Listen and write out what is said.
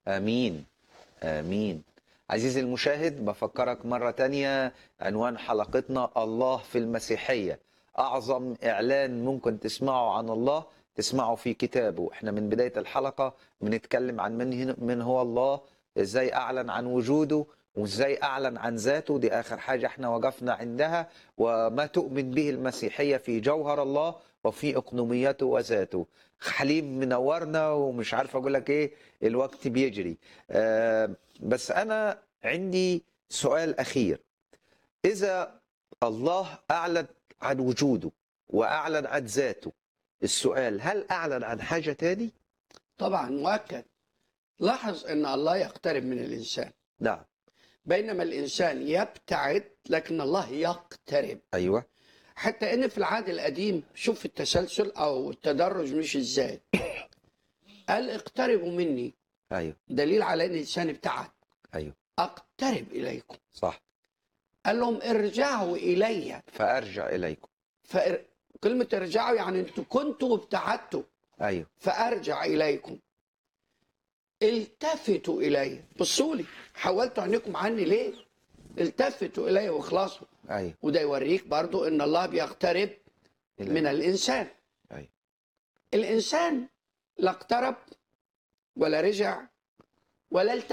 امين امين عزيزي المشاهد بفكرك مرة تانية عنوان حلقتنا الله في المسيحية أعظم إعلان ممكن تسمعه عن الله تسمعه في كتابه احنا من بداية الحلقة بنتكلم عن من, من هو الله ازاي أعلن عن وجوده وازاي أعلن عن ذاته دي آخر حاجة احنا وقفنا عندها وما تؤمن به المسيحية في جوهر الله وفي اقنوميته وذاته حليم منورنا ومش عارف اقول لك ايه الوقت بيجري آه بس انا عندي سؤال اخير اذا الله اعلن عن وجوده واعلن عن ذاته السؤال هل اعلن عن حاجه تاني طبعا مؤكد لاحظ ان الله يقترب من الانسان نعم بينما الانسان يبتعد لكن الله يقترب ايوه حتى ان في العهد القديم شوف التسلسل او التدرج مش ازاي قال اقتربوا مني ايوه دليل على ان الانسان ابتعد ايوه اقترب اليكم صح قال لهم ارجعوا الي فارجع اليكم فكلمه ارجعوا يعني انتوا كنتوا وابتعدتوا ايوه فارجع اليكم التفتوا الي بصوا لي حولتوا عينيكم عني ليه التفتوا الي واخلصوا ايوه وده يوريك برضو ان الله بيقترب إليك. من الانسان ايوه الانسان لا اقترب ولا رجع ولا التفت